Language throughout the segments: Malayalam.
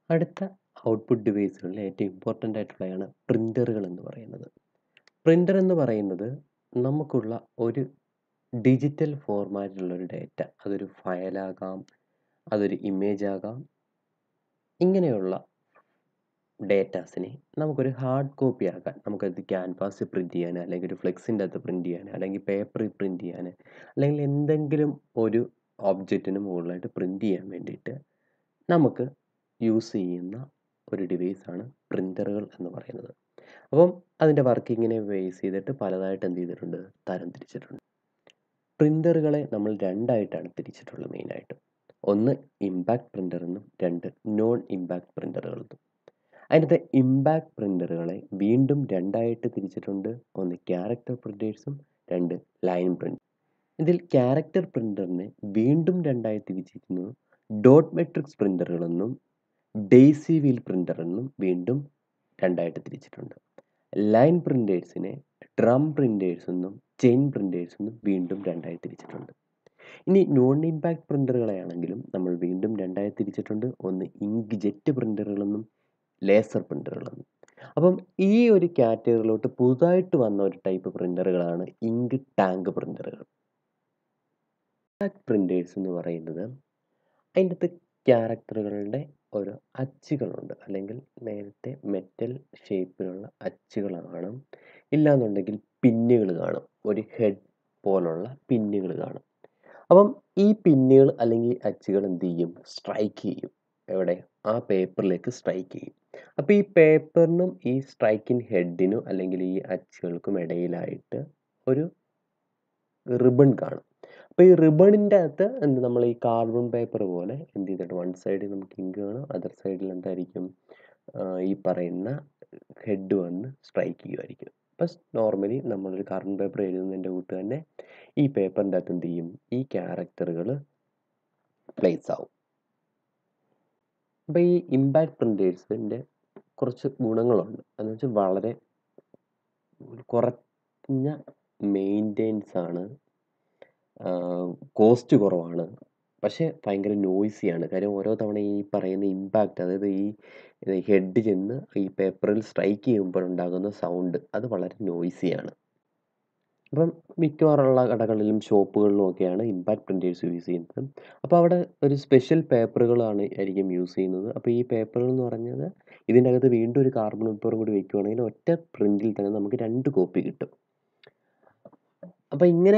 അടുത്ത ഔട്ട്പുട്ട് ഡിവൈസുകളിൽ ഏറ്റവും ഇമ്പോർട്ടൻ്റ് ആയിട്ടുള്ളതാണ് പ്രിൻ്ററുകൾ എന്ന് പറയുന്നത് പ്രിൻ്റർ എന്ന് പറയുന്നത് നമുക്കുള്ള ഒരു ഡിജിറ്റൽ ഫോർമാറ്റിലുള്ള ഒരു ഡേറ്റ അതൊരു ഫയലാകാം അതൊരു ഇമേജ് ആകാം ഇങ്ങനെയുള്ള ഡേറ്റാസിനെ നമുക്കൊരു ഹാർഡ് കോപ്പി ആക്കാൻ നമുക്കത് ക്യാൻവാസിൽ പ്രിൻറ്റ് ചെയ്യാൻ അല്ലെങ്കിൽ ഒരു ഫ്ലെക്സിൻ്റെ അകത്ത് പ്രിൻറ്റ് ചെയ്യാൻ അല്ലെങ്കിൽ പേപ്പറിൽ പ്രിൻറ്റ് ചെയ്യാൻ അല്ലെങ്കിൽ എന്തെങ്കിലും ഒരു ഒബ്ജക്റ്റിന് മുകളിലായിട്ട് പ്രിൻറ്റ് ചെയ്യാൻ വേണ്ടിയിട്ട് നമുക്ക് യൂസ് ചെയ്യുന്ന ഒരു ഡിവൈസാണ് പ്രിൻ്ററുകൾ എന്ന് പറയുന്നത് അപ്പം അതിൻ്റെ വർക്കിങ്ങിനെ ബേസ് ചെയ്തിട്ട് പലതായിട്ട് എന്ത് ചെയ്തിട്ടുണ്ട് തരം തിരിച്ചിട്ടുണ്ട് പ്രിൻ്ററുകളെ നമ്മൾ രണ്ടായിട്ടാണ് തിരിച്ചിട്ടുള്ളത് മെയിനായിട്ട് ഒന്ന് ഇമ്പാക്ട് പ്രിൻ്റർ എന്നും രണ്ട് നോൺ ഇമ്പാക്ട് പ്രിൻ്ററുകൾ എന്നും അതിനകത്തെ ഇമ്പാക്ട് പ്രിൻ്ററുകളെ വീണ്ടും രണ്ടായിട്ട് തിരിച്ചിട്ടുണ്ട് ഒന്ന് ക്യാരക്ടർ പ്രിൻറ്റേഴ്സും രണ്ട് ലൈൻ പ്രിൻ്റ് ഇതിൽ ക്യാരക്ടർ പ്രിൻ്ററിനെ വീണ്ടും രണ്ടായി തിരിച്ചിരിക്കുന്നു ഡോട്ട് മെട്രിക്സ് പ്രിൻ്ററുകളെന്നും ഡെയ്സി വീൽ പ്രിൻ്റർ എന്നും വീണ്ടും രണ്ടായിട്ട് തിരിച്ചിട്ടുണ്ട് ലൈൻ പ്രിൻറ്റേഴ്സിനെ ഡ്രം പ്രിൻറ്റേഴ്സ് എന്നും ചെയിൻ പ്രിൻറ്റേഴ്സ് എന്നും വീണ്ടും രണ്ടായി തിരിച്ചിട്ടുണ്ട് ഇനി നോൺ ഇമ്പാക്ട് പ്രിൻ്ററുകളെ ആണെങ്കിലും നമ്മൾ വീണ്ടും രണ്ടായി തിരിച്ചിട്ടുണ്ട് ഒന്ന് ഇങ്ക് ജെറ്റ് പ്രിൻ്ററുകളെന്നും ലേസർ പ്രിൻ്ററുകളെന്നും അപ്പം ഈ ഒരു കാറ്റഗറിയിലോട്ട് പുതുതായിട്ട് വന്ന ഒരു ടൈപ്പ് പ്രിൻ്ററുകളാണ് ഇങ്ക് ടാങ്ക് പ്രിൻ്ററുകൾ പ്രിൻറ്റേഴ്സ് എന്ന് പറയുന്നത് അതിൻ്റെ അകത്ത് ക്യാരക്ടറുകളുടെ ഓരോ അച്ചുകളുണ്ട് അല്ലെങ്കിൽ നേരത്തെ മെറ്റൽ ഷേപ്പിലുള്ള അച്ചുകൾ കാണും ഇല്ലാന്നുണ്ടെങ്കിൽ പിന്നുകൾ കാണും ഒരു ഹെഡ് പോലുള്ള പിന്നുകൾ കാണും അപ്പം ഈ പിന്നുകൾ അല്ലെങ്കിൽ അച്ചുകൾ എന്ത് ചെയ്യും സ്ട്രൈക്ക് ചെയ്യും എവിടെ ആ പേപ്പറിലേക്ക് സ്ട്രൈക്ക് ചെയ്യും അപ്പോൾ ഈ പേപ്പറിനും ഈ സ്ട്രൈക്കിൻ ഹെഡിനും അല്ലെങ്കിൽ ഈ അച്ചുകൾക്കും ഇടയിലായിട്ട് ഒരു റിബൺ കാണും അപ്പോൾ ഈ റിബണിൻ്റെ അകത്ത് എന്ത് നമ്മൾ ഈ കാർബൺ പേപ്പർ പോലെ എന്ത് ചെയ്തിട്ട് വൺ സൈഡിൽ നമുക്ക് ഇങ്ക് കാണും അതർ സൈഡിൽ എന്തായിരിക്കും ഈ പറയുന്ന ഹെഡ് വന്ന് സ്ട്രൈക്ക് ചെയ്യുമായിരിക്കും അപ്പോൾ നോർമലി നമ്മളൊരു കാർബൺ പേപ്പർ എഴുതുന്നതിൻ്റെ കൂട്ട് തന്നെ ഈ പേപ്പറിൻ്റെ അകത്ത് എന്ത് ചെയ്യും ഈ ക്യാരക്ടറുകൾ പ്ലേസ് ആവും അപ്പോൾ ഈ ഇമ്പാക്ട് പ്രിൻറ്റേഴ്സിൻ്റെ കുറച്ച് ഗുണങ്ങളുണ്ട് എന്ന് വെച്ചാൽ വളരെ കുറഞ്ഞ മെയിൻ്റെനൻസ് ആണ് കോസ്റ്റ് കുറവാണ് പക്ഷേ ഭയങ്കര നോയ്സിയാണ് കാര്യം ഓരോ തവണ ഈ പറയുന്ന ഇമ്പാക്റ്റ് അതായത് ഈ ഹെഡ് ചെന്ന് ഈ പേപ്പറിൽ സ്ട്രൈക്ക് ചെയ്യുമ്പോഴുണ്ടാകുന്ന സൗണ്ട് അത് വളരെ നോയ്സിയാണ് അപ്പം മിക്കവാറുള്ള കടകളിലും ഷോപ്പുകളിലും ഒക്കെയാണ് ഇമ്പാക്ട് പ്രിൻറ്റേഴ്സ് യൂസ് ചെയ്യുന്നത് അപ്പോൾ അവിടെ ഒരു സ്പെഷ്യൽ പേപ്പറുകളാണ് ആയിരിക്കും യൂസ് ചെയ്യുന്നത് അപ്പോൾ ഈ പേപ്പറുകൾ എന്ന് പറഞ്ഞത് ഇതിൻ്റെ അകത്ത് വീണ്ടും ഒരു കാർബൺ പേപ്പറും കൂടി വെക്കുകയാണെങ്കിൽ ഒറ്റ പ്രിൻറ്റിൽ തന്നെ നമുക്ക് രണ്ട് കോപ്പി കിട്ടും അപ്പോൾ ഇങ്ങനെ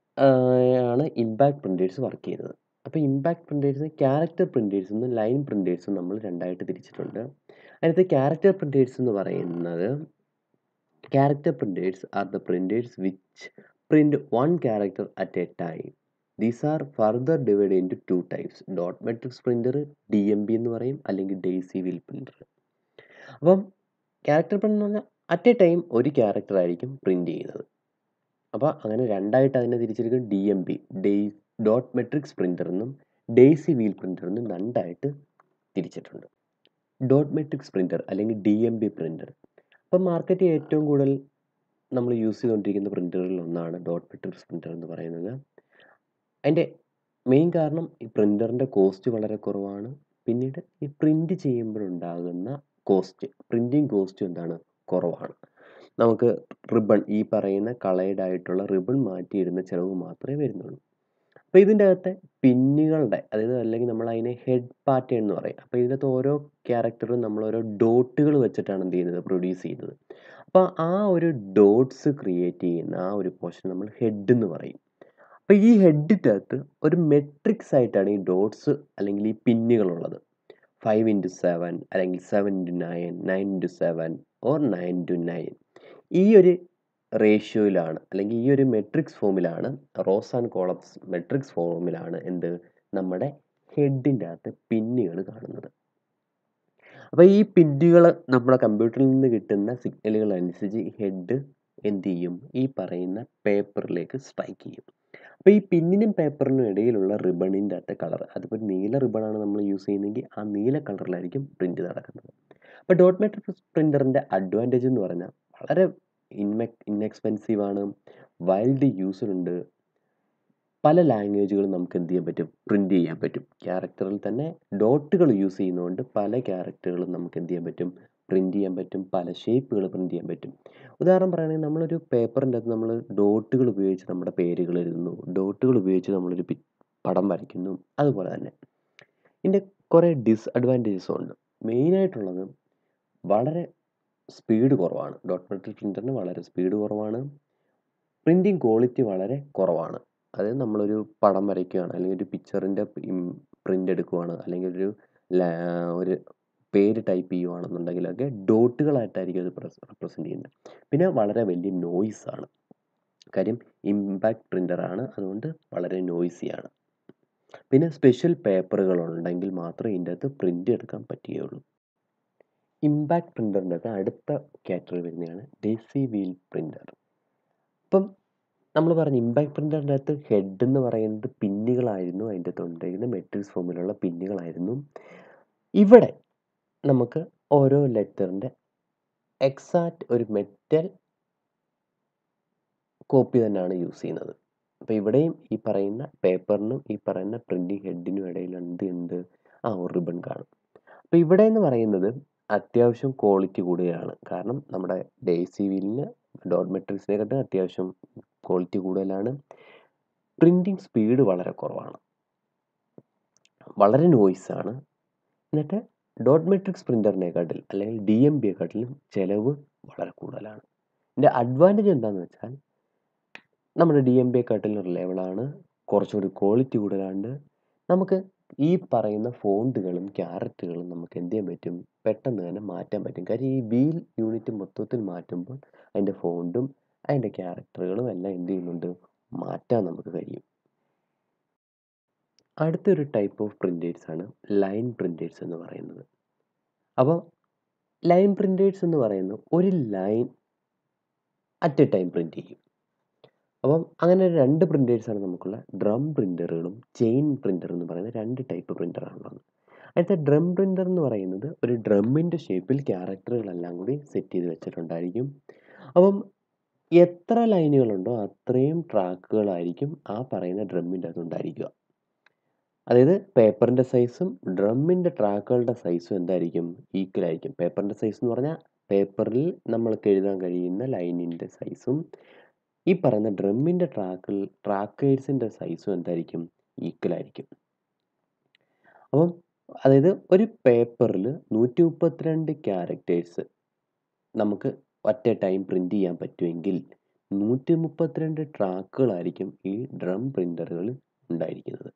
ആണ് ഇമ്പാക്ട് പ്രിൻറ്റേഴ്സ് വർക്ക് ചെയ്യുന്നത് അപ്പോൾ ഇമ്പാക്ട് പ്രിൻറ്റേഴ്സ് ക്യാരക്ടർ പ്രിൻറ്റേഴ്സ് എന്നും ലൈൻ പ്രിൻറ്റേഴ്സും നമ്മൾ രണ്ടായിട്ട് തിരിച്ചിട്ടുണ്ട് അതിനകത്ത് ക്യാരക്ടർ പ്രിൻറ്റേഴ്സ് എന്ന് പറയുന്നത് character printers are the printers which print one character at a time these are further divide into two types dot matrix printer D M B എന്ന് പറയും അല്ലെങ്കിൽ ഡെയ്സി വീൽ പ്രിൻറ്റർ അപ്പം ക്യാരക്ടർ പ്രിൻ്റ് എന്ന് പറഞ്ഞാൽ അറ്റ് എ ടൈം ഒരു ക്യാരക്ടർ ആയിരിക്കും പ്രിൻറ്റ് ചെയ്യുന്നത് അപ്പോൾ അങ്ങനെ രണ്ടായിട്ട് അതിനെ തിരിച്ചിരിക്കും ഡി എം ബി ഡെയ് ഡോട്ട് മെട്രിക്സ് പ്രിൻ്റർ എന്നും ഡെയ്സി വീൽ പ്രിൻ്റർ എന്നും രണ്ടായിട്ട് തിരിച്ചിട്ടുണ്ട് ഡോട്ട് മെട്രിക്സ് പ്രിൻ്റർ അല്ലെങ്കിൽ ഡി എം ബി പ്രിൻ്റർ അപ്പം മാർക്കറ്റിൽ ഏറ്റവും കൂടുതൽ നമ്മൾ യൂസ് ചെയ്തുകൊണ്ടിരിക്കുന്ന പ്രിൻ്ററുകളിൽ ഒന്നാണ് ഡോട്ട് മെട്രിക്സ് പ്രിൻ്റർ എന്ന് പറയുന്നത് അതിൻ്റെ മെയിൻ കാരണം ഈ പ്രിൻ്ററിൻ്റെ കോസ്റ്റ് വളരെ കുറവാണ് പിന്നീട് ഈ പ്രിൻ്റ് ചെയ്യുമ്പോഴുണ്ടാകുന്ന കോസ്റ്റ് പ്രിൻറ്റിങ് കോസ്റ്റ് എന്താണ് കുറവാണ് നമുക്ക് റിബൺ ഈ പറയുന്ന കളേഡ് ആയിട്ടുള്ള റിബൺ മാറ്റിയിടുന്ന ചിലവ് മാത്രമേ വരുന്നുള്ളൂ അപ്പോൾ ഇതിൻ്റെ അകത്തെ പിന്നുകളുടെ അതായത് അല്ലെങ്കിൽ നമ്മൾ അതിനെ ഹെഡ് പാറ്റേൺ എന്ന് പറയും അപ്പോൾ ഇതിനകത്ത് ഓരോ ക്യാരക്ടറും നമ്മൾ ഓരോ ഡോട്ടുകൾ വെച്ചിട്ടാണ് എന്ത് ചെയ്യുന്നത് പ്രൊഡ്യൂസ് ചെയ്യുന്നത് അപ്പോൾ ആ ഒരു ഡോട്ട്സ് ക്രിയേറ്റ് ചെയ്യുന്ന ആ ഒരു പോർഷൻ നമ്മൾ ഹെഡ് എന്ന് പറയും അപ്പോൾ ഈ ഹെഡിൻ്റെ അകത്ത് ഒരു മെട്രിക്സ് ആയിട്ടാണ് ഈ ഡോട്ട്സ് അല്ലെങ്കിൽ ഈ പിന്നുകളുള്ളത് ഫൈവ് ഇൻറ്റു സെവൻ അല്ലെങ്കിൽ seven into nine nine into seven or nine into nine ഈ ഒരു റേഷ്യോയിലാണ് അല്ലെങ്കിൽ ഈ ഒരു മെട്രിക്സ് ഫോമിലാണ് റോസ് ആൻഡ് കോളപ്സ് മെട്രിക്സ് ഫോമിലാണ് എന്ത് നമ്മുടെ ഹെഡിൻ്റെ അകത്ത് പിന്നുകൾ കാണുന്നത് അപ്പോൾ ഈ പിന്നുകൾ നമ്മുടെ കമ്പ്യൂട്ടറിൽ നിന്ന് കിട്ടുന്ന സിഗ്നലുകൾ അനുസരിച്ച് ഹെഡ് എന്ത് ചെയ്യും ഈ പറയുന്ന പേപ്പറിലേക്ക് സ്ട്രൈക്ക് ചെയ്യും അപ്പോൾ ഈ പിന്നിനും പേപ്പറിനും ഇടയിലുള്ള റിബണിൻ്റെ അകത്തെ കളർ അതിപ്പോൾ നീല റിബണാണ് നമ്മൾ യൂസ് ചെയ്യുന്നതെങ്കിൽ ആ നീല കളറിലായിരിക്കും പ്രിൻറ്റ് നടക്കുന്നത് അപ്പോൾ ഡോട്ട് മെട്രിക് പ്രിൻ്ററിൻ്റെ അഡ്വാൻറ്റേജ് എന്ന് പറഞ്ഞാൽ വളരെ ഇൻമെ ഇൻഎക്സ്പെൻസീവ് ആണ് വൈൽഡ് യൂസിലുണ്ട് പല ലാംഗ്വേജുകളും നമുക്ക് എന്ത് ചെയ്യാൻ പറ്റും പ്രിൻ്റ് ചെയ്യാൻ പറ്റും ക്യാരക്ടറിൽ തന്നെ ഡോട്ടുകൾ യൂസ് ചെയ്യുന്നതുകൊണ്ട് പല ക്യാരക്ടറുകളും നമുക്ക് എന്ത് ചെയ്യാൻ പറ്റും പ്രിൻ്റ് ചെയ്യാൻ പറ്റും പല ഷേപ്പുകൾ പ്രിൻ്റ് ചെയ്യാൻ പറ്റും ഉദാഹരണം പറയുകയാണെങ്കിൽ നമ്മളൊരു പേപ്പറിൻ്റെ അകത്ത് നമ്മൾ ഡോട്ടുകൾ ഉപയോഗിച്ച് നമ്മുടെ പേരുകൾ എഴുതുന്നു ഡോട്ടുകൾ ഉപയോഗിച്ച് നമ്മളൊരു പി പടം വരയ്ക്കുന്നു അതുപോലെ തന്നെ ഇതിൻ്റെ കുറേ ഡിസ്അഡ്വാൻറ്റേജസും ഉണ്ട് മെയിനായിട്ടുള്ളത് വളരെ സ്പീഡ് കുറവാണ് ഡോട്ട് മെട്രിക് പ്രിൻ്ററിന് വളരെ സ്പീഡ് കുറവാണ് പ്രിൻറ്റിങ് ക്വാളിറ്റി വളരെ കുറവാണ് അതായത് നമ്മളൊരു പടം വരയ്ക്കുകയാണ് അല്ലെങ്കിൽ ഒരു പിക്ചറിൻ്റെ പ്രിൻ്റ് എടുക്കുകയാണ് അല്ലെങ്കിൽ ഒരു ഒരു പേര് ടൈപ്പ് ചെയ്യുകയാണെന്നുണ്ടെങ്കിലൊക്കെ ഡോട്ടുകളായിട്ടായിരിക്കും അത് റെപ്രസെൻ്റ് ചെയ്യുന്നത് പിന്നെ വളരെ വലിയ നോയ്സാണ് കാര്യം ഇമ്പാക്ട് പ്രിൻ്ററാണ് അതുകൊണ്ട് വളരെ നോയ്സിയാണ് പിന്നെ സ്പെഷ്യൽ പേപ്പറുകൾ ഉണ്ടെങ്കിൽ മാത്രമേ ഇതിൻ്റെ അകത്ത് പ്രിൻ്റ് എടുക്കാൻ പറ്റുകയുള്ളൂ ഇമ്പാക്ട് പ്രിൻ്ററിൻ്റെ അകത്ത് അടുത്ത കാറ്റഗറി വരുന്നതാണ് ഡെസി വീൽ പ്രിൻ്റർ ഇപ്പം നമ്മൾ പറഞ്ഞ ഇമ്പാക്ട് പ്രിൻ്ററിൻ്റെ അകത്ത് ഹെഡ് എന്ന് പറയുന്നത് പിന്നുകളായിരുന്നു അതിൻ്റെ അകത്ത് ഉണ്ടായിരുന്ന മെറ്റൽസ് ഫോമിലുള്ള പിന്നുകളായിരുന്നു ഇവിടെ നമുക്ക് ഓരോ ലെറ്ററിൻ്റെ എക്സാക്റ്റ് ഒരു മെറ്റൽ കോപ്പി തന്നെയാണ് യൂസ് ചെയ്യുന്നത് അപ്പോൾ ഇവിടെയും ഈ പറയുന്ന പേപ്പറിനും ഈ പറയുന്ന പ്രിൻറ്റിങ് ഹെഡിനും ഇടയിൽ എന്ത് ഉണ്ട് ആ ഒരു റിബൺ കാണും അപ്പോൾ ഇവിടെ എന്ന് പറയുന്നത് അത്യാവശ്യം ക്വാളിറ്റി കൂടുതലാണ് കാരണം നമ്മുടെ ഡേസി വീലിന് ഡോട്ട് മെറ്റീരിയൽസിനെക്കാട്ടും അത്യാവശ്യം ക്വാളിറ്റി കൂടുതലാണ് പ്രിൻറ്റിങ് സ്പീഡ് വളരെ കുറവാണ് വളരെ നോയ്സാണ് എന്നിട്ട് ഡോട്ട് മെട്രിക്സ് പ്രിൻ്ററിനെക്കാട്ടിൽ അല്ലെങ്കിൽ ഡി എം ബിയെക്കാട്ടിലും ചിലവ് വളരെ കൂടുതലാണ് ഇതിൻ്റെ അഡ്വാൻറ്റേജ് എന്താണെന്ന് വെച്ചാൽ നമ്മുടെ ഡി എം ബിയെക്കാട്ടിലും റിലയബിളാണ് കുറച്ചുകൂടി ക്വാളിറ്റി കൂടുതലാണ് നമുക്ക് ഈ പറയുന്ന ഫോണ്ടുകളും ക്യാരറ്റുകളും നമുക്ക് എന്ത് ചെയ്യാൻ പറ്റും പെട്ടെന്ന് തന്നെ മാറ്റാൻ പറ്റും കാര്യം ഈ വീൽ യൂണിറ്റ് മൊത്തത്തിൽ മാറ്റുമ്പോൾ അതിൻ്റെ ഫോണ്ടും അതിൻ്റെ ക്യാരക്ടറുകളും എല്ലാം എന്ത് ചെയ്യുന്നുണ്ട് മാറ്റാൻ നമുക്ക് കഴിയും അടുത്തൊരു ടൈപ്പ് ഓഫ് പ്രിൻറ്റേഴ്സ് ആണ് ലൈൻ പ്രിൻറ്റേഴ്സ് എന്ന് പറയുന്നത് അപ്പോൾ ലൈൻ പ്രിൻറ്റേഴ്സ് എന്ന് പറയുന്നത് ഒരു line at a time print ചെയ്യും അപ്പം അങ്ങനെ രണ്ട് പ്രിൻറ്റേഴ്സാണ് നമുക്കുള്ള ഡ്രം പ്രിൻ്ററുകളും ചെയിൻ പ്രിൻ്റർ എന്ന് പറയുന്ന രണ്ട് ടൈപ്പ് പ്രിൻ്ററാണുള്ളത് അടുത്ത ഡ്രം പ്രിൻ്റർ എന്ന് പറയുന്നത് ഒരു ഡ്രമ്മിൻ്റെ ഷേപ്പിൽ ക്യാരക്ടറുകളെല്ലാം കൂടി സെറ്റ് ചെയ്ത് വെച്ചിട്ടുണ്ടായിരിക്കും അപ്പം എത്ര ലൈനുകളുണ്ടോ അത്രയും ട്രാക്കുകളായിരിക്കും ആ പറയുന്ന ഡ്രമ്മിൻ്റെ അകത്ത് ഉണ്ടായിരിക്കുക അതായത് പേപ്പറിൻ്റെ സൈസും ഡ്രമ്മിൻ്റെ ട്രാക്കുകളുടെ സൈസും എന്തായിരിക്കും ഈക്വൽ ആയിരിക്കും പേപ്പറിൻ്റെ സൈസ് എന്ന് പറഞ്ഞാൽ പേപ്പറിൽ നമ്മൾക്ക് എഴുതാൻ കഴിയുന്ന ലൈനിൻ്റെ സൈസും ഈ പറയുന്ന ഡ്രമ്മിൻ്റെ ട്രാക്കിൽ ട്രാക്കേഴ്സിൻ്റെ സൈസും എന്തായിരിക്കും ഈക്വൽ ആയിരിക്കും അപ്പം അതായത് ഒരു പേപ്പറിൽ നൂറ്റി മുപ്പത്തിരണ്ട് ക്യാരക്ടേഴ്സ് നമുക്ക് ഒറ്റ ടൈം പ്രിൻ്റ് ചെയ്യാൻ പറ്റുമെങ്കിൽ നൂറ്റി മുപ്പത്തിരണ്ട് ട്രാക്കുകളായിരിക്കും ഈ ഡ്രം പ്രിൻ്ററുകളിൽ ഉണ്ടായിരിക്കുന്നത്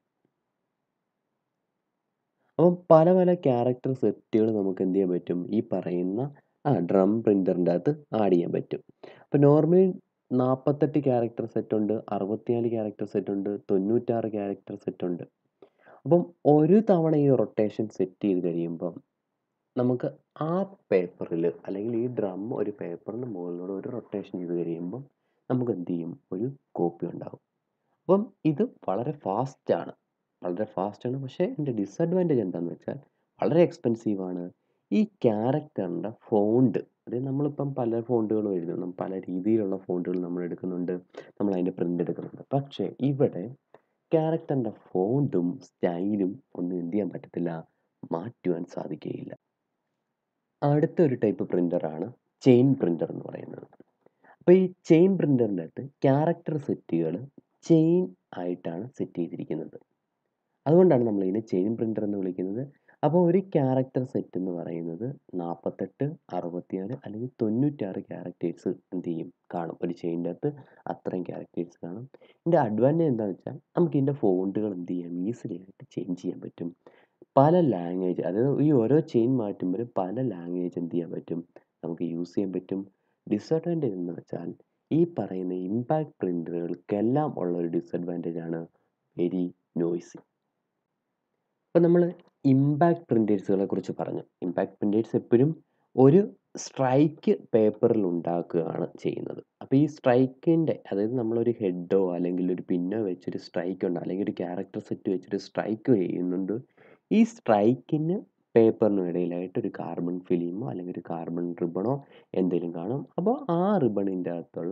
അപ്പം പല പല ക്യാരക്ടർ സെറ്റുകൾ നമുക്ക് എന്ത് ചെയ്യാൻ പറ്റും ഈ പറയുന്ന ആ ഡ്രം പ്രിൻ്ററിൻ്റെ അകത്ത് ആഡ് ചെയ്യാൻ പറ്റും അപ്പോൾ നോർമലി നാൽപ്പത്തെട്ട് ക്യാരക്ടർ സെറ്റ് ഉണ്ട് അറുപത്തിനാല് ക്യാരക്ടർ സെറ്റ് ഉണ്ട് തൊണ്ണൂറ്റാറ് ക്യാരക്ടർ സെറ്റ് ഉണ്ട് അപ്പം ഒരു തവണ ഈ റൊട്ടേഷൻ സെറ്റ് ചെയ്ത് കഴിയുമ്പം നമുക്ക് ആ പേപ്പറിൽ അല്ലെങ്കിൽ ഈ ഡ്രം ഒരു പേപ്പറിന് മുകളിലൂടെ ഒരു റൊട്ടേഷൻ ചെയ്ത് കഴിയുമ്പം നമുക്ക് എന്ത് ചെയ്യും ഒരു കോപ്പി ഉണ്ടാകും അപ്പം ഇത് വളരെ ഫാസ്റ്റാണ് വളരെ ഫാസ്റ്റാണ് പക്ഷേ ഇതിൻ്റെ ഡിസഡ്വാൻറ്റേജ് എന്താണെന്ന് വെച്ചാൽ വളരെ എക്സ്പെൻസീവാണ് ഈ ക്യാരക്ടറിൻ്റെ ഫോണ്ട് അതായത് നമ്മളിപ്പം പല ഫോണ്ടുകളും എഴുതുന്നു പല രീതിയിലുള്ള ഫോണ്ടുകൾ നമ്മൾ എടുക്കുന്നുണ്ട് നമ്മൾ അതിൻ്റെ പ്രിൻ്റ് എടുക്കുന്നുണ്ട് പക്ഷേ ഇവിടെ ക്യാരക്ടറിൻ്റെ ഫോണ്ടും സ്റ്റൈലും ഒന്നും എന്ത് ചെയ്യാൻ പറ്റത്തില്ല മാറ്റുവാൻ സാധിക്കുകയില്ല അടുത്തൊരു ടൈപ്പ് പ്രിൻ്ററാണ് ചെയിൻ പ്രിൻ്റർ എന്ന് പറയുന്നത് അപ്പോൾ ഈ ചെയിൻ പ്രിൻ്ററിൻ്റെ അകത്ത് ക്യാരക്ടർ സെറ്റുകൾ ചെയിൻ ആയിട്ടാണ് സെറ്റ് ചെയ്തിരിക്കുന്നത് അതുകൊണ്ടാണ് നമ്മൾ ഇതിനെ ചെയിൻ പ്രിൻ്റർ എന്ന് വിളിക്കുന്നത് അപ്പോൾ ഒരു ക്യാരക്ടർ സെറ്റ് എന്ന് പറയുന്നത് നാൽപ്പത്തെട്ട് അറുപത്തിനാല് അല്ലെങ്കിൽ തൊണ്ണൂറ്റാറ് ക്യാരക്ടേഴ്സ് എന്ത് ചെയ്യും കാണും ഒരു ചെയിൻ്റെ അകത്ത് അത്രയും ക്യാരക്ടേഴ്സ് കാണും ഇതിൻ്റെ അഡ്വാൻറ്റേജ് എന്താണെന്ന് വെച്ചാൽ നമുക്ക് ഇതിൻ്റെ ഫോണ്ടുകൾ എന്ത് ചെയ്യാം ഈസിലി ആയിട്ട് ചേഞ്ച് ചെയ്യാൻ പറ്റും പല ലാംഗ്വേജ് അതായത് ഈ ഓരോ ചെയിൻ മാറ്റുമ്പോഴും പല ലാംഗ്വേജ് എന്ത് ചെയ്യാൻ പറ്റും നമുക്ക് യൂസ് ചെയ്യാൻ പറ്റും ഡിസഡ്വാൻറ്റേജ് എന്ന് വെച്ചാൽ ഈ പറയുന്ന ഇമ്പാക്ട് പ്രിൻ്ററുകൾക്കെല്ലാം ഉള്ള ഒരു ഡിസഡ്വാൻറ്റേജ് ആണ് വെരി നോയ്സി അപ്പോൾ നമ്മൾ ഇമ്പാക്ട് പ്രിൻറ്റേഴ്സുകളെ കുറിച്ച് പറഞ്ഞു ഇമ്പാക്ട് പ്രിൻറ്റേഴ്സ് എപ്പോഴും ഒരു സ്ട്രൈക്ക് പേപ്പറിൽ ഉണ്ടാക്കുകയാണ് ചെയ്യുന്നത് അപ്പോൾ ഈ സ്ട്രൈക്കിൻ്റെ അതായത് നമ്മളൊരു ഹെഡോ അല്ലെങ്കിൽ ഒരു പിന്നോ വെച്ചൊരു സ്ട്രൈക്ക് ഉണ്ട് അല്ലെങ്കിൽ ഒരു ക്യാരക്ടർ സെറ്റ് വെച്ചൊരു സ്ട്രൈക്ക് ചെയ്യുന്നുണ്ട് ഈ സ്ട്രൈക്കിന് പേപ്പറിനും ഇടയിലായിട്ട് ഒരു കാർബൺ ഫിലിമോ അല്ലെങ്കിൽ ഒരു കാർബൺ റിബണോ എന്തെങ്കിലും കാണും അപ്പോൾ ആ റിബണിൻ്റെ അകത്തുള്ള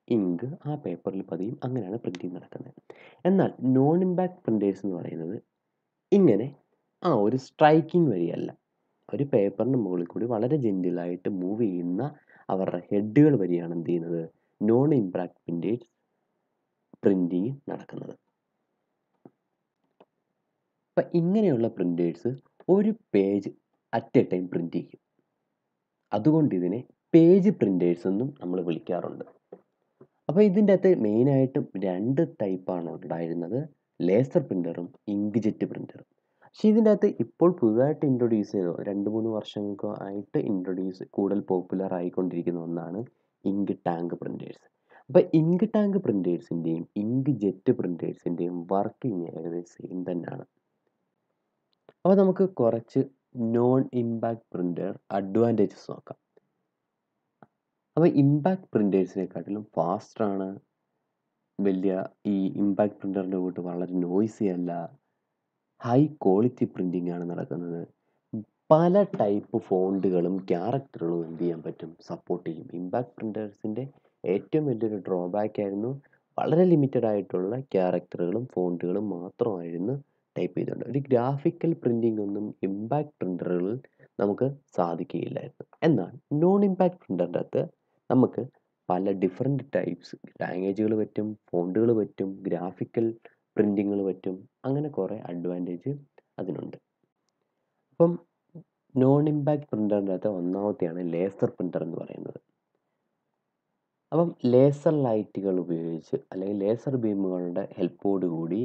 ഇങ്ക് ആ പേപ്പറിൽ പതിയും അങ്ങനെയാണ് പ്രിൻറ്റിങ് നടക്കുന്നത് എന്നാൽ നോൺ ഇമ്പാക്ട് പ്രിൻറ്റേഴ്സ് എന്ന് പറയുന്നത് ഇങ്ങനെ ആ ഒരു സ്ട്രൈക്കിംഗ് വഴിയല്ല ഒരു പേപ്പറിൻ്റെ മുകളിൽ കൂടി വളരെ ജെൻറ്റിലായിട്ട് മൂവ് ചെയ്യുന്ന അവരുടെ ഹെഡുകൾ വഴിയാണ് എന്ത് ചെയ്യുന്നത് നോൺ ഇമ്പാക്ട് പ്രിൻറ്റേഴ്സ് പ്രിൻറ്റിങ് നടക്കുന്നത് അപ്പം ഇങ്ങനെയുള്ള പ്രിൻറ്റേഴ്സ് ഒരു page at a time print ചെയ്യും അതുകൊണ്ട് ഇതിനെ പേജ് പ്രിൻറ്റേഴ്സ് എന്നും നമ്മൾ വിളിക്കാറുണ്ട് അപ്പോൾ ഇതിൻ്റെ അകത്ത് മെയിനായിട്ടും രണ്ട് ടൈപ്പാണ് ഉണ്ടായിരുന്നത് ലേസർ പ്രിൻ്ററും ഇങ്ക് ജെറ്റ് പ്രിൻ്ററും പക്ഷേ ഇതിൻ്റെ അകത്ത് ഇപ്പോൾ പുതുതായിട്ട് ഇൻട്രൊഡ്യൂസ് ചെയ്തോ രണ്ട് മൂന്ന് വർഷങ്ങൾക്ക് ആയിട്ട് ഇൻട്രൊഡ്യൂസ് കൂടുതൽ പോപ്പുലർ ആയിക്കൊണ്ടിരിക്കുന്ന ഒന്നാണ് ഇങ്ക് ടാങ്ക് പ്രിൻറ്റേഴ്സ് അപ്പോൾ ഇങ്ക് ടാങ്ക് പ്രിൻറ്റേഴ്സിൻ്റെയും ഇങ്ക് ജെറ്റ് പ്രിൻറ്റേഴ്സിൻ്റെയും വർക്കിംഗ് ഏകദേശം സെയിം തന്നെയാണ് അപ്പോൾ നമുക്ക് കുറച്ച് നോൺ ഇമ്പാക്ട് പ്രിൻ്റർ അഡ്വാൻറ്റേജസ് നോക്കാം അപ്പോൾ ഇമ്പാക്ട് പ്രിൻറ്റേഴ്സിനെക്കാട്ടിലും ഫാസ്റ്റാണ് വലിയ ഈ ഇമ്പാക്ട് പ്രിൻ്ററിൻ്റെ കൂട്ട് വളരെ നോയ്സി അല്ല ഹൈ ക്വാളിറ്റി പ്രിൻറ്റിംഗ് ആണ് നടക്കുന്നത് പല ടൈപ്പ് ഫോണ്ടുകളും ക്യാരക്ടറുകളും എന്ത് ചെയ്യാൻ പറ്റും സപ്പോർട്ട് ചെയ്യും ഇമ്പാക്ട് പ്രിൻറ്റേഴ്സിൻ്റെ ഏറ്റവും വലിയൊരു ഡ്രോബാക്ക് ആയിരുന്നു വളരെ ലിമിറ്റഡ് ആയിട്ടുള്ള ക്യാരക്ടറുകളും ഫോണ്ടുകളും മാത്രമായിരുന്നു ടൈപ്പ് ചെയ്തുകൊണ്ട് ഒരു ഗ്രാഫിക്കൽ പ്രിൻറ്റിംഗ് ഒന്നും ഇമ്പാക്ട് പ്രിൻ്ററുകളിൽ നമുക്ക് സാധിക്കുകയില്ലായിരുന്നു എന്നാൽ നോൺ ഇമ്പാക്ട് പ്രിൻ്ററിൻ്റെ അകത്ത് നമുക്ക് പല ഡിഫറെൻറ്റ് ടൈപ്സ് ലാംഗ്വേജുകൾ പറ്റും ഫോണ്ടുകൾ പറ്റും ഗ്രാഫിക്കൽ പ്രിൻറ്റിങ്ങുകൾ പറ്റും അങ്ങനെ കുറേ അഡ്വാൻറ്റേജ് അതിനുണ്ട് അപ്പം നോൺ ഇമ്പാക്ട് പ്രിൻ്ററിൻ്റെ അകത്ത് ഒന്നാമത്തെയാണ് ലേസർ പ്രിൻ്റർ എന്ന് പറയുന്നത് അപ്പം ലേസർ ലൈറ്റുകൾ ഉപയോഗിച്ച് അല്ലെങ്കിൽ ലേസർ ബീമുകളുടെ ഹെൽപ്പോട് കൂടി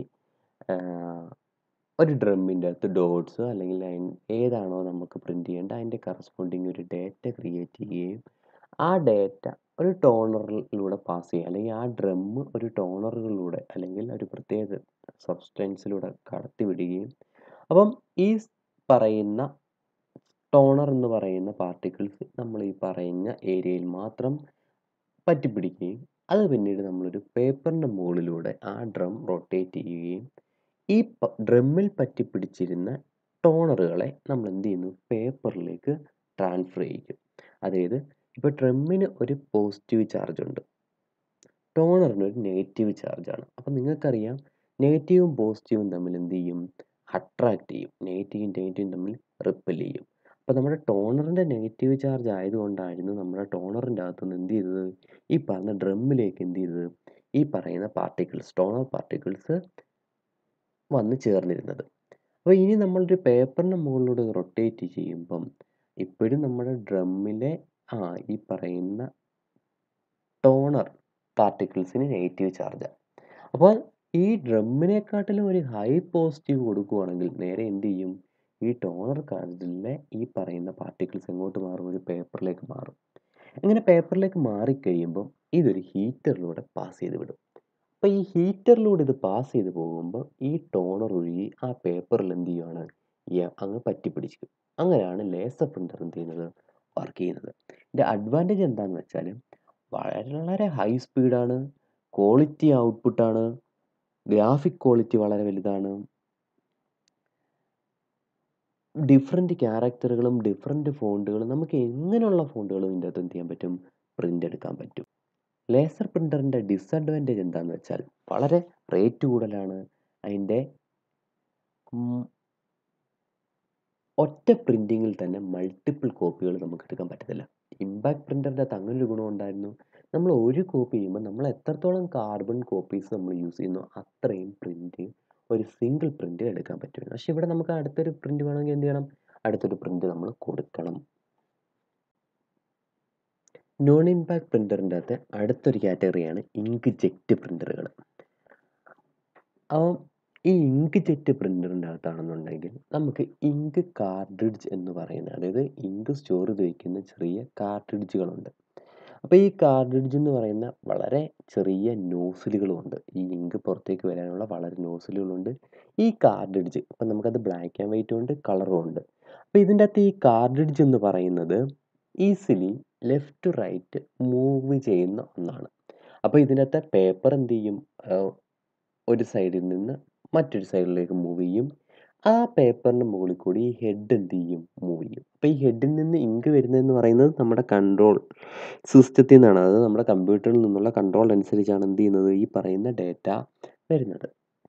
ഒരു ഡ്രമ്മിൻ്റെ അകത്ത് ഡോട്ട്സ് അല്ലെങ്കിൽ ലൈൻ ഏതാണോ നമുക്ക് പ്രിൻ്റ് ചെയ്യേണ്ടത് അതിൻ്റെ കറസ്പോണ്ടിങ് ഒരു ഡേറ്റ ക്രിയേറ്റ് ചെയ്യുകയും ആ ഡേറ്റ ഒരു ടോണറിലൂടെ പാസ് ചെയ്യുക അല്ലെങ്കിൽ ആ ഡ്രമ്മ് ഒരു ടോണറുകളിലൂടെ അല്ലെങ്കിൽ ഒരു പ്രത്യേക സബ്സ്റ്റൻസിലൂടെ കടത്തി വിടുകയും അപ്പം ഈ പറയുന്ന ടോണർ എന്ന് പറയുന്ന പാർട്ടിക്കിൾസ് നമ്മൾ ഈ പറയുന്ന ഏരിയയിൽ മാത്രം പറ്റിപ്പിടിക്കുകയും അത് പിന്നീട് നമ്മളൊരു പേപ്പറിൻ്റെ മുകളിലൂടെ ആ ഡ്രം റൊട്ടേറ്റ് ചെയ്യുകയും ഈ ഡ്രമ്മിൽ പറ്റിപ്പിടിച്ചിരുന്ന ടോണറുകളെ നമ്മൾ എന്ത് ചെയ്യുന്നു പേപ്പറിലേക്ക് ട്രാൻസ്ഫർ ചെയ്യിക്കും അതായത് ഇപ്പോൾ ഡ്രമ്മിന് ഒരു പോസിറ്റീവ് ചാർജ് ഉണ്ട് ടോണറിന് ഒരു നെഗറ്റീവ് ചാർജാണ് അപ്പോൾ നിങ്ങൾക്കറിയാം നെഗറ്റീവും പോസിറ്റീവും തമ്മിൽ എന്ത് ചെയ്യും അട്രാക്റ്റ് ചെയ്യും നെഗറ്റീവും നെഗറ്റീവും തമ്മിൽ റിപ്പൽ ചെയ്യും അപ്പോൾ നമ്മുടെ ടോണറിൻ്റെ നെഗറ്റീവ് ചാർജ് ആയതുകൊണ്ടായിരുന്നു നമ്മുടെ ടോണറിൻ്റെ അകത്തുനിന്ന് എന്ത് ചെയ്തത് ഈ പറഞ്ഞ ഡ്രമ്മിലേക്ക് എന്ത് ചെയ്തത് ഈ പറയുന്ന പാർട്ടിക്കിൾസ് ടോണർ പാർട്ടിക്കിൾസ് വന്ന് ചേർന്നിരുന്നത് അപ്പോൾ ഇനി നമ്മളൊരു പേപ്പറിൻ്റെ മുകളിലൂടെ റൊട്ടേറ്റ് ചെയ്യുമ്പം ഇപ്പോഴും നമ്മുടെ ഡ്രമ്മിലെ ആ ഈ പറയുന്ന ടോണർ പാർട്ടിക്കിൾസിന് നെഗറ്റീവ് ചാർജാണ് അപ്പോൾ ഈ ഡ്രമ്മിനെക്കാട്ടിലും ഒരു ഹൈ പോസിറ്റീവ് കൊടുക്കുകയാണെങ്കിൽ നേരെ എന്ത് ചെയ്യും ഈ ടോണർ കാർഡിലെ ഈ പറയുന്ന പാർട്ടിക്കിൾസ് എങ്ങോട്ട് മാറും ഒരു പേപ്പറിലേക്ക് മാറും അങ്ങനെ പേപ്പറിലേക്ക് മാറിക്കഴിയുമ്പം ഇതൊരു ഹീറ്ററിലൂടെ പാസ് ചെയ്ത് വിടും അപ്പോൾ ഈ ഹീറ്ററിലൂടെ ഇത് പാസ് ചെയ്ത് പോകുമ്പോൾ ഈ ടോണർ ഒഴുകി ആ പേപ്പറിൽ എന്ത് ചെയ്യുകയാണ് അങ്ങ് പറ്റിപ്പിടിച്ചിരിക്കും അങ്ങനെയാണ് ലേസർ പ്രിൻ്റർ എന്ത് ചെയ്യുന്നത് വർക്ക് ചെയ്യുന്നത് ഇതിൻ്റെ അഡ്വാൻറ്റേജ് എന്താണെന്ന് വെച്ചാൽ വളരെ ഹൈ സ്പീഡാണ് ക്വാളിറ്റി ഔട്ട്പുട്ടാണ് ഗ്രാഫിക് ക്വാളിറ്റി വളരെ വലുതാണ് ഡിഫറെൻറ്റ് ക്യാരക്ടറുകളും ഡിഫറെൻറ്റ് ഫോണ്ടുകളും നമുക്ക് എങ്ങനെയുള്ള ഫോണ്ടുകളും ഇതിൻ്റെ അകത്ത് എന്ത് ചെയ്യാൻ പറ്റും പ്രിൻ്റ് എടുക്കാൻ പറ്റും ലേസർ പ്രിൻ്ററിൻ്റെ ഡിസഡ്വാൻറ്റേജ് എന്താണെന്ന് വെച്ചാൽ വളരെ റേറ്റ് കൂടുതലാണ് അതിൻ്റെ ഒറ്റ പ്രിൻറ്റിങ്ങിൽ തന്നെ മൾട്ടിപ്പിൾ കോപ്പികൾ നമുക്ക് എടുക്കാൻ പറ്റത്തില്ല ഇമ്പാക്ട് പ്രിൻ്ററിൻ്റെ അകത്ത് അങ്ങനൊരു ഗുണം ഉണ്ടായിരുന്നു നമ്മൾ ഒരു കോപ്പി ചെയ്യുമ്പോൾ നമ്മൾ എത്രത്തോളം കാർബൺ കോപ്പീസ് നമ്മൾ യൂസ് ചെയ്യുന്നു അത്രയും പ്രിൻറ്റ് ഒരു സിംഗിൾ പ്രിൻ്റ് എടുക്കാൻ പറ്റുമായിരുന്നു പക്ഷേ ഇവിടെ നമുക്ക് അടുത്തൊരു പ്രിൻ്റ് വേണമെങ്കിൽ എന്ത് ചെയ്യണം അടുത്തൊരു പ്രിൻ്റ് നമ്മൾ കൊടുക്കണം നോൺ ഇമ്പാക്ട് പ്രിൻ്ററിൻ്റെ അകത്ത് അടുത്തൊരു കാറ്റഗറിയാണ് ഇങ്ക് ജെറ്റ് പ്രിൻ്ററുകൾ അപ്പം ഈ ഇങ്ക് ജെറ്റ് പ്രിൻ്ററിൻ്റെ അകത്താണെന്നുണ്ടെങ്കിൽ നമുക്ക് ഇങ്ക് കാർട്രിഡ്ജ് എന്ന് പറയുന്ന അതായത് ഇങ്ക് സ്റ്റോർ ചെയ്ത് വയ്ക്കുന്ന ചെറിയ കാർട്രിഡ്ജുകളുണ്ട് അപ്പോൾ ഈ കാർട്രിഡ്ജ് എന്ന് പറയുന്ന വളരെ ചെറിയ നോസിലുകളുമുണ്ട് ഈ ഇങ്ക് പുറത്തേക്ക് വരാനുള്ള വളരെ നോസിലുകളുണ്ട് ഈ കാർട്രിഡ്ജ് അപ്പം നമുക്കത് ബ്ലാക്ക് ആൻഡ് വൈറ്റും ഉണ്ട് കളറും ഉണ്ട് അപ്പോൾ ഇതിൻ്റെ അകത്ത് ഈ കാർട്രിഡ്ജ് എന്ന് പറയുന്നത് easily left to right move ചെയ്യുന്ന ഒന്നാണ് അപ്പോൾ ഇതിൻ്റെ അകത്തെ പേപ്പർ എന്ത് ചെയ്യും ഒരു സൈഡിൽ നിന്ന് മറ്റൊരു സൈഡിലേക്ക് മൂവ് ചെയ്യും ആ പേപ്പറിൻ്റെ മുകളിൽ കൂടി ഈ ഹെഡ് എന്ത് ചെയ്യും മൂവ് ചെയ്യും അപ്പോൾ ഈ ഹെഡിൽ നിന്ന് ഇങ്ക് വരുന്നതെന്ന് പറയുന്നത് നമ്മുടെ കൺട്രോൾ സിസ്റ്റത്തിൽ നിന്നാണ് അതായത് നമ്മുടെ കമ്പ്യൂട്ടറിൽ നിന്നുള്ള കൺട്രോൾ അനുസരിച്ചാണ് എന്ത് ചെയ്യുന്നത് ഈ പറയുന്ന ഡേറ്റ വരുന്നത്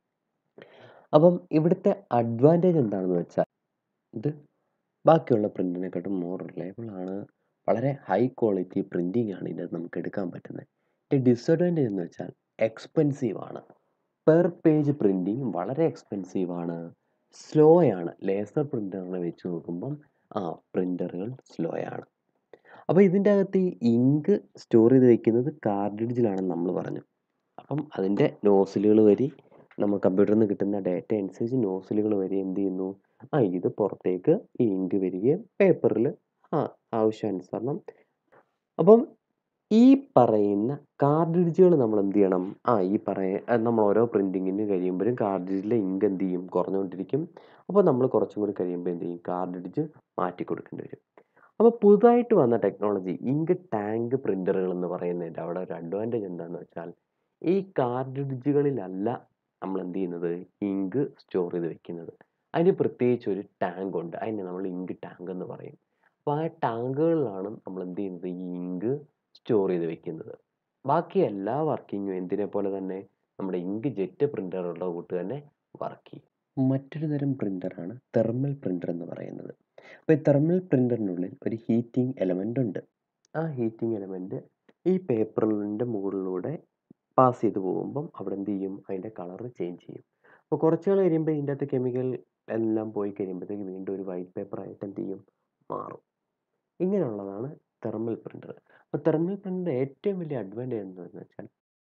അപ്പം ഇവിടുത്തെ അഡ്വാൻറ്റേജ് എന്താണെന്ന് വെച്ചാൽ ഇത് ബാക്കിയുള്ള പ്രിൻറ്റിനെക്കാട്ടും മോർ റിലയബിൾ ആണ് വളരെ ഹൈ ക്വാളിറ്റി പ്രിൻറ്റിംഗ് ആണ് ഇതിനകത്ത് നമുക്ക് എടുക്കാൻ പറ്റുന്നത് ഇതിൻ്റെ ഡിസഡ്വാൻറ്റേജ് എന്ന് വെച്ചാൽ എക്സ്പെൻസീവ് ആണ് പെർ പേജ് പ്രിൻറ്റിങ് വളരെ എക്സ്പെൻസീവ് ആണ് സ്ലോ ആണ് ലേസർ പ്രിൻ്ററുകളെ വെച്ച് നോക്കുമ്പം ആ പ്രിൻ്ററുകൾ സ്ലോ ആണ് അപ്പോൾ ഇതിൻ്റെ അകത്ത് ഈ ഇങ്ക് സ്റ്റോർ ചെയ്ത് വെക്കുന്നത് കാർഡിഡ്ജിലാണെന്ന് നമ്മൾ പറഞ്ഞു അപ്പം അതിൻ്റെ നോസിലുകൾ വരി നമ്മൾ കമ്പ്യൂട്ടറിൽ നിന്ന് കിട്ടുന്ന ഡേറ്റ അനുസരിച്ച് നോസിലുകൾ വരെ എന്ത് ചെയ്യുന്നു ആ ഇത് പുറത്തേക്ക് ഈ ഇങ്ക് വരികയും പേപ്പറിൽ ആ ആവശ്യാനുസരണം അപ്പം ഈ പറയുന്ന കാർഡിഡ്ജുകൾ നമ്മൾ എന്ത് ചെയ്യണം ആ ഈ പറയ നമ്മൾ ഓരോ പ്രിൻറ്റിങ്ങിന് കഴിയുമ്പോഴും കാർഡിഡ്ജിലെ ഇങ്ക് എന്ത് ചെയ്യും കുറഞ്ഞുകൊണ്ടിരിക്കും അപ്പോൾ നമ്മൾ കുറച്ചും കൂടി കഴിയുമ്പോൾ എന്ത് ചെയ്യും കാർഡിഡ്ജ് മാറ്റി കൊടുക്കേണ്ടി വരും അപ്പോൾ പുതുതായിട്ട് വന്ന ടെക്നോളജി ഇങ്ക് ടാങ്ക് പ്രിൻ്ററുകൾ എന്ന് പറയുന്നതിൻ്റെ അവിടെ ഒരു അഡ്വാൻറ്റേജ് എന്താണെന്ന് വെച്ചാൽ ഈ കാർഡിഡ്ജുകളിലല്ല നമ്മൾ എന്ത് ചെയ്യുന്നത് ഇങ്ക് സ്റ്റോർ ചെയ്ത് വെക്കുന്നത് അതിന് പ്രത്യേകിച്ച് ഒരു ടാങ്ക് ഉണ്ട് അതിനെ നമ്മൾ ഇങ്ക് ടാങ്ക് എന്ന് പറയും അപ്പോൾ ആ ടാങ്കുകളിലാണ് നമ്മൾ എന്ത് ചെയ്യുന്നത് ഈ ഇങ്ക് സ്റ്റോർ ചെയ്ത് വെക്കുന്നത് ബാക്കി എല്ലാ വർക്കിങ്ങും എന്തിനെ പോലെ തന്നെ നമ്മുടെ ഇങ്ക് ജെറ്റ് പ്രിൻ്ററുകളുടെ കൂട്ട് തന്നെ വർക്ക് ചെയ്യും മറ്റൊരു തരം പ്രിൻ്ററാണ് തെർമൽ പ്രിൻ്റർ എന്ന് പറയുന്നത് അപ്പോൾ ഈ തെർമൽ പ്രിൻ്ററിനുള്ളിൽ ഒരു ഹീറ്റിംഗ് എലമെൻ്റ് ഉണ്ട് ആ ഹീറ്റിംഗ് എലമെൻ്റ് ഈ പേപ്പറിൻ്റെ മുകളിലൂടെ പാസ് ചെയ്ത് പോകുമ്പം അവിടെ എന്ത് ചെയ്യും അതിൻ്റെ കളർ ചേഞ്ച് ചെയ്യും അപ്പോൾ കുറച്ച് നാൾ കഴിയുമ്പോൾ ഇതിൻ്റെ അകത്ത് കെമിക്കൽ എല്ലാം പോയി കഴിയുമ്പോഴത്തേക്ക് വീണ്ടും ഒരു വൈറ്റ് പേപ്പർ ആയിട്ട് എന്ത് ചെയ്യും മാറും ഇങ്ങനെയുള്ളതാണ് തെർമൽ പ്രിൻ്റർ അപ്പോൾ തെർമൽ പ്രിൻ്ററിൻ്റെ ഏറ്റവും വലിയ അഡ്വാൻറ്റേജ് എന്താണെന്ന് വെച്ചാൽ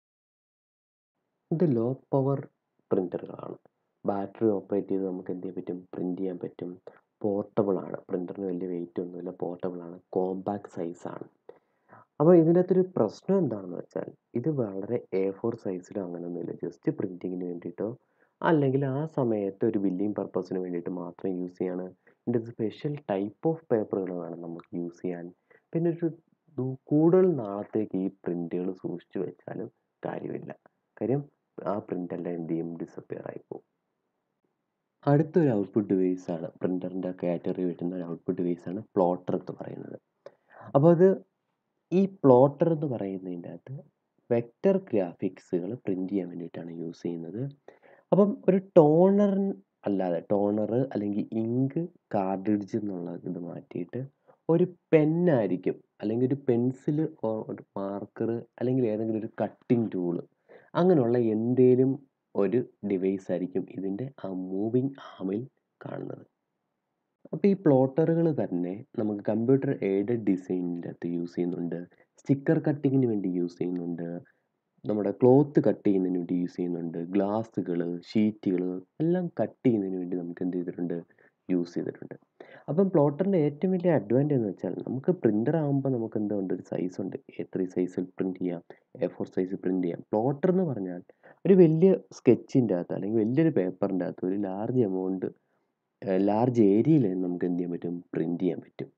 ഇത് ലോ പവർ പ്രിൻ്ററുകളാണ് ബാറ്ററി ഓപ്പറേറ്റ് ചെയ്ത് നമുക്ക് എന്ത് ചെയ്യാൻ പറ്റും പ്രിൻ്റ് ചെയ്യാൻ പറ്റും പോർട്ടബിൾ ആണ് പ്രിൻ്ററിന് വലിയ വെയിറ്റ് ഒന്നുമില്ല പോർട്ടബിൾ ആണ് കോമ്പാക്ട് സൈസാണ് അപ്പോൾ ഇതിനകത്തൊരു പ്രശ്നം എന്താണെന്ന് വെച്ചാൽ ഇത് വളരെ എ ഫോർ സൈസിലോ അങ്ങനെയൊന്നുമില്ല ജസ്റ്റ് പ്രിൻറ്റിങ്ങിന് വേണ്ടിയിട്ടോ അല്ലെങ്കിൽ ആ സമയത്ത് ഒരു ബില്ലിംഗ് പർപ്പസിന് വേണ്ടിയിട്ട് മാത്രം യൂസ് ചെയ്യാണ് ഇതിൻ്റെ സ്പെഷ്യൽ ടൈപ്പ് ഓഫ് പേപ്പറുകൾ വേണം നമുക്ക് യൂസ് ചെയ്യാൻ പിന്നെ ഒരു കൂടുതൽ നാളത്തേക്ക് ഈ പ്രിൻ്റുകൾ സൂക്ഷിച്ചു വെച്ചാലും കാര്യമില്ല കാര്യം ആ പ്രിൻ്റെല്ലാം എന്ത് ചെയ്യും ഡിസപ്പിയർ ആയി പോകും അടുത്തൊരു ഔട്ട്പുട്ട് ഡിവൈസ് ആണ് പ്രിൻ്ററിൻ്റെ കാറ്റഗറി വരുന്ന ഒരു ഔട്ട്പുട്ട് ഡിവൈസ് ആണ് പ്ലോട്ടർ എന്ന് പറയുന്നത് അപ്പോൾ അത് ഈ പ്ലോട്ടർ എന്ന് പറയുന്നതിൻ്റെ അകത്ത് വെക്റ്റർ ഗ്രാഫിക്സുകൾ പ്രിൻ്റ് ചെയ്യാൻ വേണ്ടിയിട്ടാണ് യൂസ് ചെയ്യുന്നത് അപ്പം ഒരു ടോണർ അല്ലാതെ ടോണർ അല്ലെങ്കിൽ ഇങ്ക് കാർഡിഡ്ജ് എന്നുള്ള ഇത് മാറ്റിയിട്ട് ഒരു പെന്നായിരിക്കും അല്ലെങ്കിൽ ഒരു പെൻസിൽ ഒരു മാർക്കർ അല്ലെങ്കിൽ ഏതെങ്കിലും ഒരു കട്ടിംഗ് ടൂള് അങ്ങനെയുള്ള എന്തേലും ഒരു ഡിവൈസ് ആയിരിക്കും ഇതിൻ്റെ ആ മൂവിങ് ആമിൽ കാണുന്നത് അപ്പോൾ ഈ പ്ലോട്ടറുകൾ തന്നെ നമുക്ക് കമ്പ്യൂട്ടർ എയ്ഡഡ് ഡിസൈനിൻ്റെ അകത്ത് യൂസ് ചെയ്യുന്നുണ്ട് സ്റ്റിക്കർ കട്ടിങ്ങിന് വേണ്ടി യൂസ് ചെയ്യുന്നുണ്ട് നമ്മുടെ ക്ലോത്ത് കട്ട് ചെയ്യുന്നതിന് വേണ്ടി യൂസ് ചെയ്യുന്നുണ്ട് ഗ്ലാസ്സുകൾ ഷീറ്റുകൾ എല്ലാം കട്ട് ചെയ്യുന്നതിന് വേണ്ടി നമുക്ക് എന്ത് ചെയ്തിട്ടുണ്ട് യൂസ് ചെയ്തിട്ടുണ്ട് അപ്പം പ്ലോട്ടറിൻ്റെ ഏറ്റവും വലിയ അഡ്വാൻറ്റേജ് എന്ന് വെച്ചാൽ നമുക്ക് പ്രിൻ്റർ ആകുമ്പോൾ നമുക്ക് എന്തുണ്ട് ഒരു സൈസ് ഉണ്ട് എ ത്രീ സൈസിൽ പ്രിൻറ്റ് ചെയ്യാം എ ഫോർ സൈസിൽ പ്രിൻറ്റ് ചെയ്യാം പ്ലോട്ടർ എന്ന് പറഞ്ഞാൽ ഒരു വലിയ സ്കെച്ചിൻ്റെ അകത്ത് അല്ലെങ്കിൽ വലിയൊരു പേപ്പറിൻ്റെ അകത്ത് ഒരു ലാർജ് എമൗണ്ട് ലാർജ് ഏരിയയിൽ നമുക്ക് എന്ത് ചെയ്യാൻ പറ്റും പ്രിൻറ്റ് ചെയ്യാൻ പറ്റും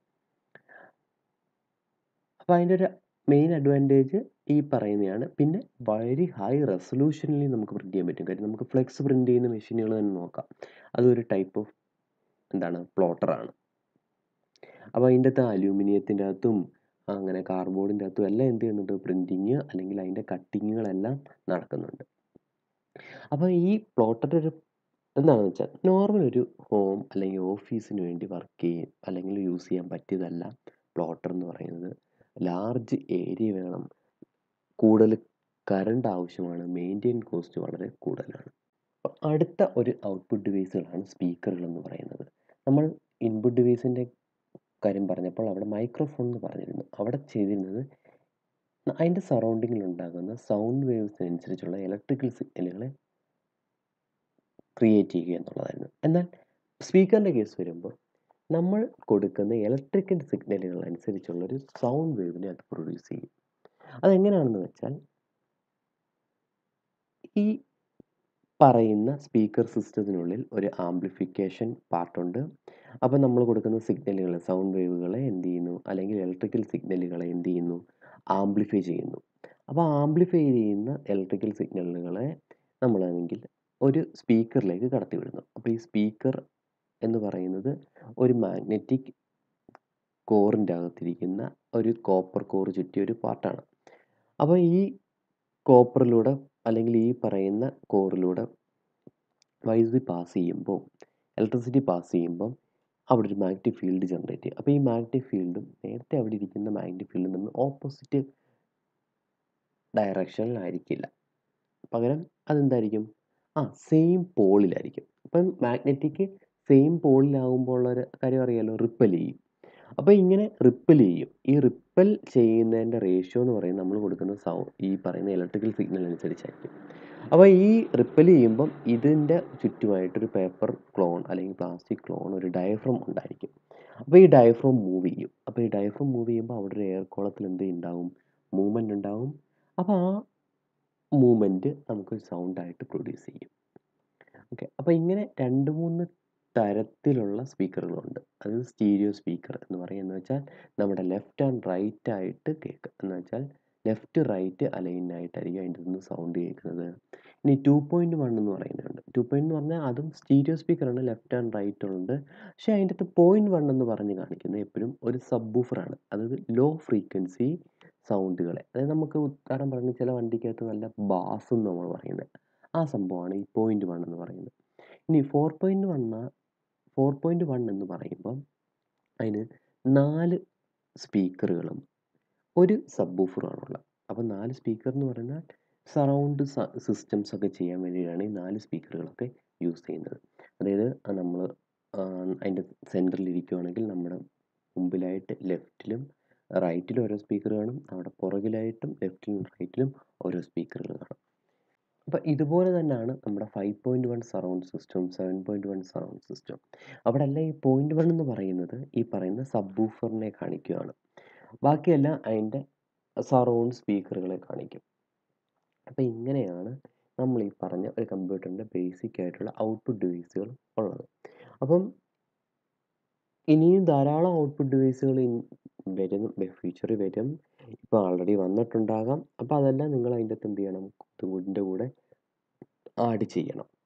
അപ്പോൾ അതിൻ്റെ ഒരു മെയിൻ അഡ്വാൻറ്റേജ് ഈ പറയുന്നതാണ് പിന്നെ വളരെ ഹൈ റെസൊല്യൂഷനിൽ നമുക്ക് പ്രിൻറ്റ് ചെയ്യാൻ പറ്റും കാര്യം നമുക്ക് ഫ്ലെക്സ് പ്രിൻറ്റ് ചെയ്യുന്ന മെഷീനുകൾ തന്നെ നോക്കാം അതൊരു ടൈപ്പ് ഓഫ് എന്താണ് പ്ലോട്ടറാണ് അപ്പോൾ അതിൻ്റെ അകത്ത് അലൂമിനിയത്തിൻ്റെ അകത്തും അങ്ങനെ കാർഡ്ബോർഡിൻ്റെ അകത്തും എല്ലാം എന്ത് ചെയ്യുന്നുണ്ട് പ്രിൻറ്റിങ് അല്ലെങ്കിൽ അതിൻ്റെ കട്ടിങ്ങുകളെല്ലാം നടക്കുന്നുണ്ട് അപ്പോൾ ഈ പ്ലോട്ടറിൻ്റെ ഒരു എന്താണെന്ന് വെച്ചാൽ നോർമൽ ഒരു ഹോം അല്ലെങ്കിൽ ഓഫീസിന് വേണ്ടി വർക്ക് ചെയ്യും അല്ലെങ്കിൽ യൂസ് ചെയ്യാൻ പറ്റിയതല്ല പ്ലോട്ടർ എന്ന് പറയുന്നത് ലാർജ് ഏരിയ വേണം കൂടുതൽ കറണ്ട് ആവശ്യമാണ് മെയിൻറ്റെയിൻ കോസ്റ്റ് വളരെ കൂടുതലാണ് അടുത്ത ഒരു ഔട്ട്പുട്ട് ഡിവൈസുകളാണ് സ്പീക്കറുകൾ എന്ന് പറയുന്നത് നമ്മൾ ഇൻപുട്ട് ഡിവൈസിൻ്റെ കാര്യം പറഞ്ഞപ്പോൾ അവിടെ മൈക്രോഫോൺ എന്ന് പറഞ്ഞിരുന്നു അവിടെ ചെയ്തിരുന്നത് അതിൻ്റെ സറൗണ്ടിങ്ങിൽ ഉണ്ടാകുന്ന സൗണ്ട് വേവ്സിനനുസരിച്ചുള്ള ഇലക്ട്രിക്കൽ സിഗ്നലുകളെ ക്രിയേറ്റ് ചെയ്യുക എന്നുള്ളതായിരുന്നു എന്നാൽ സ്പീക്കറിൻ്റെ കേസ് വരുമ്പോൾ നമ്മൾ കൊടുക്കുന്ന ഇലക്ട്രിക്കൽ സിഗ്നലുകൾ അനുസരിച്ചുള്ളൊരു സൗണ്ട് വേവിനെ അത് പ്രൊഡ്യൂസ് ചെയ്യും അതെങ്ങനെയാണെന്ന് വെച്ചാൽ ഈ പറയുന്ന സ്പീക്കർ സിസ്റ്റത്തിനുള്ളിൽ ഒരു ആംപ്ലിഫിക്കേഷൻ പാർട്ടുണ്ട് അപ്പോൾ നമ്മൾ കൊടുക്കുന്ന സിഗ്നലുകൾ സൗണ്ട് വേവുകളെ എന്ത് ചെയ്യുന്നു അല്ലെങ്കിൽ ഇലക്ട്രിക്കൽ സിഗ്നലുകളെ എന്ത് ചെയ്യുന്നു ആംപ്ലിഫൈ ചെയ്യുന്നു അപ്പോൾ ആംപ്ലിഫൈ ചെയ്യുന്ന ഇലക്ട്രിക്കൽ സിഗ്നലുകളെ നമ്മളാണെങ്കിൽ ഒരു സ്പീക്കറിലേക്ക് കടത്തിവിടുന്നു അപ്പോൾ ഈ സ്പീക്കർ എന്ന് പറയുന്നത് ഒരു മാഗ്നറ്റിക് കോറിൻ്റെ അകത്തിരിക്കുന്ന ഒരു കോപ്പർ കോർ ചുറ്റിയ ഒരു പാർട്ടാണ് അപ്പോൾ ഈ കോപ്പറിലൂടെ അല്ലെങ്കിൽ ഈ പറയുന്ന കോറിലൂടെ വൈദ്യുതി പാസ് ചെയ്യുമ്പോൾ ഇലക്ട്രിസിറ്റി പാസ് ചെയ്യുമ്പം അവിടെ ഒരു മാഗ്നറ്റിക് ഫീൽഡ് ജനറേറ്റ് ചെയ്യും അപ്പോൾ ഈ മാഗ്നറ്റിക് ഫീൽഡും നേരത്തെ അവിടെ ഇരിക്കുന്ന മാഗ്നറ്റിക് ഫീൽഡും തമ്മിൽ ഓപ്പോസിറ്റ് ഡയറക്ഷനിലായിരിക്കില്ല പകരം അതെന്തായിരിക്കും ആ സെയിം പോളിലായിരിക്കും അപ്പം മാഗ്നറ്റിക് സെയിം പോളിലാകുമ്പോൾ ഉള്ളൊരു കാര്യം അറിയാലോ റിപ്പൽ ചെയ്യും അപ്പോൾ ഇങ്ങനെ റിപ്പൽ ചെയ്യും ഈ റിപ്പൽ ചെയ്യുന്നതിൻ്റെ റേഷ്യോ എന്ന് പറയുന്നത് നമ്മൾ കൊടുക്കുന്ന സൗ ഈ പറയുന്ന ഇലക്ട്രിക്കൽ സിഗ്നൽ അനുസരിച്ചായിരിക്കും അപ്പോൾ ഈ റിപ്പൽ ചെയ്യുമ്പം ഇതിൻ്റെ ചുറ്റുമായിട്ടൊരു പേപ്പർ ക്ലോൺ അല്ലെങ്കിൽ പ്ലാസ്റ്റിക് ക്ലോൺ ഒരു ഡയഫ്രം ഉണ്ടായിരിക്കും അപ്പോൾ ഈ ഡയഫ്രം മൂവ് ചെയ്യും അപ്പോൾ ഈ ഡയഫ്രം മൂവ് ചെയ്യുമ്പോൾ അവിടെ ഒരു എയർ കോളത്തിൽ എന്ത് ഉണ്ടാവും മൂവ്മെൻ്റ് ഉണ്ടാവും അപ്പോൾ ആ മൂവ്മെൻറ്റ് നമുക്കൊരു സൗണ്ടായിട്ട് പ്രൊഡ്യൂസ് ചെയ്യും ഓക്കെ അപ്പോൾ ഇങ്ങനെ രണ്ട് മൂന്ന് തരത്തിലുള്ള സ്പീക്കറുകളുണ്ട് അത് സ്റ്റീരിയോ സ്പീക്കർ എന്ന് പറയും എന്ന് വെച്ചാൽ നമ്മുടെ ലെഫ്റ്റ് ആൻഡ് റൈറ്റ് ആയിട്ട് കേൾക്കുക എന്ന് വെച്ചാൽ ലെഫ്റ്റ് റൈറ്റ് അലൈൻ ആയിട്ടായിരിക്കും അതിൻ്റെ നിന്ന് സൗണ്ട് കേൾക്കുന്നത് ഇനി ടു പോയിൻറ്റ് വൺ എന്ന് പറയുന്നുണ്ട് ടു പോയിൻറ്റ് എന്ന് പറഞ്ഞാൽ അതും സ്റ്റീരിയോ സ്പീക്കറാണ് ലെഫ്റ്റ് ആൻഡ് റൈറ്റ് ഉണ്ട് പക്ഷേ അതിൻ്റെ അകത്ത് പോയിൻറ്റ് വൺ എന്ന് പറഞ്ഞ് കാണിക്കുന്നത് എപ്പോഴും ഒരു സബ് ബൂഫറാണ് അതായത് ലോ ഫ്രീക്വൻസി സൗണ്ടുകളെ അതായത് നമുക്ക് ഉദാഹരണം പറഞ്ഞ് ചില വണ്ടിക്കകത്ത് നല്ല ബാസ് എന്ന് നമ്മൾ പറയുന്നത് ആ സംഭവമാണ് ഈ പോയിൻറ്റ് വൺ എന്ന് പറയുന്നത് ഇനി ഫോർ പോയിൻറ്റ് വണ്ണ ഫോർ പോയിൻറ്റ് വൺ എന്ന് പറയുമ്പം അതിന് നാല് സ്പീക്കറുകളും ഒരു സബ് ബൂഫറുമാണുള്ളത് അപ്പോൾ നാല് സ്പീക്കർ എന്ന് പറഞ്ഞാൽ സറൗണ്ട് സിസ്റ്റംസ് ഒക്കെ ചെയ്യാൻ വേണ്ടിയിട്ടാണ് ഈ നാല് സ്പീക്കറുകളൊക്കെ യൂസ് ചെയ്യുന്നത് അതായത് നമ്മൾ അതിൻ്റെ സെൻറ്ററിൽ ഇരിക്കുകയാണെങ്കിൽ നമ്മുടെ മുമ്പിലായിട്ട് ലെഫ്റ്റിലും റൈറ്റിലും ഓരോ സ്പീക്കർ കാണും അവിടെ പുറകിലായിട്ടും ലെഫ്റ്റിലും റൈറ്റിലും ഓരോ സ്പീക്കറുകൾ കാണും അപ്പോൾ ഇതുപോലെ തന്നെയാണ് നമ്മുടെ five point one surround system seven point one surround system അവിടെ എല്ലാം ഈ പോയിൻറ്റ് വൺ എന്ന് പറയുന്നത് ഈ പറയുന്ന സബ് ബൂഫറിനെ കാണിക്കുകയാണ് ബാക്കിയെല്ലാം അതിൻ്റെ സറൗണ്ട് സ്പീക്കറുകളെ കാണിക്കും അപ്പോൾ ഇങ്ങനെയാണ് നമ്മൾ ഈ പറഞ്ഞ ഒരു കമ്പ്യൂട്ടറിൻ്റെ ബേസിക് ആയിട്ടുള്ള ഔട്ട്പുട്ട് ഡിവൈസുകൾ ഉള്ളത് അപ്പം ഇനിയും ധാരാളം ഔട്ട്പുട്ട് ഡിവൈസുകൾ വരും ഫ്യൂച്ചറിൽ വരും ഇപ്പോൾ ആൾറെഡി വന്നിട്ടുണ്ടാകാം അപ്പോൾ അതെല്ലാം നിങ്ങൾ അതിൻ്റെ അകത്ത് എന്ത് ചെയ്യണം ഇതിൻ്റെ കൂടെ ആഡ് ചെയ്യണം